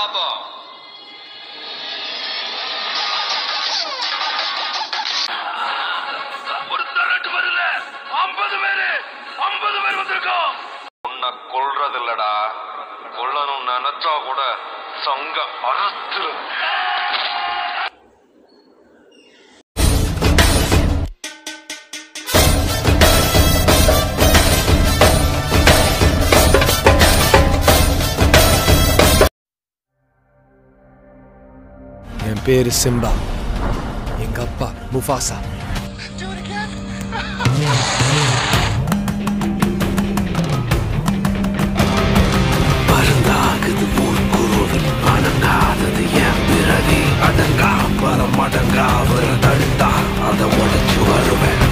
பாப்போம் ஒருத்தர் ரெண்டு பேர் இல்ல ஐம்பது பேரு ஐம்பது பேர் வந்திருக்கோம் உன்னை கொல்றது இல்லடா கொல்லணும் நினைச்சா கூட சங்க அறுத்துரு என் பேரு சிம்பா எங்க அப்பா முஃபாசா பருந்தாகுது போர்க்குருவில் அடங்காதது என் பிறவி அடங்கா பரம் அடங்கா வர தடுத்தா அதை உடச்சு வருவேன்